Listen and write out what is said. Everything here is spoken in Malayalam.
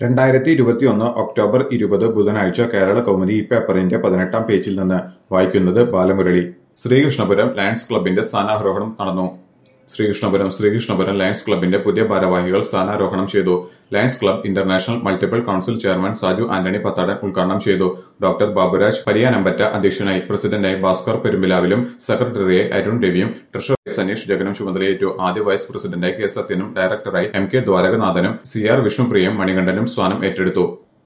രണ്ടായിരത്തി ഇരുപത്തിയൊന്ന് ഒക്ടോബർ ഇരുപത് ബുധനാഴ്ച കേരള കൗമുദി ഈ പേപ്പറിന്റെ പതിനെട്ടാം പേജിൽ നിന്ന് വായിക്കുന്നത് ബാലമുരളി ശ്രീകൃഷ്ണപുരം ലയൺസ് ക്ലബിന്റെ സ്ഥാനാരോഹണം നടന്നു ശ്രീകൃഷ്ണപുരം ശ്രീകൃഷ്ണപുരം ലയൺസ് ക്ലബിന്റെ പുതിയ ഭാരവാഹികൾ സ്ഥാനാരോഹണം ചെയ്തു Lions Club International Multiple Council chairman Saju Antony Pathadan ഉദ്ഘാടനം ചെയ്തു ഡോക്ടർ ബാബുരാജ് പരിയാനമ്പറ്റ അധ്യക്ഷനായി പ്രസിഡന്റായി ഭാസ്കർ പെരുമ്പിലാവിലും സെക്രട്ടറിയായി അരുൺ രവിയും ട്രഷററായി സനീഷ് ജഗനും ചുമതലയേറ്റു ആദ്യ വൈസ് പ്രസിഡന്റായി കെ സത്യനും ഡയറക്ടറായി എം കെ ദ്വാരകനാഥനും സി ആർ വിഷ്ണുപ്രിയയും മണികണ്ഠനും സ്ഥാനം ഏറ്റെടുത്തു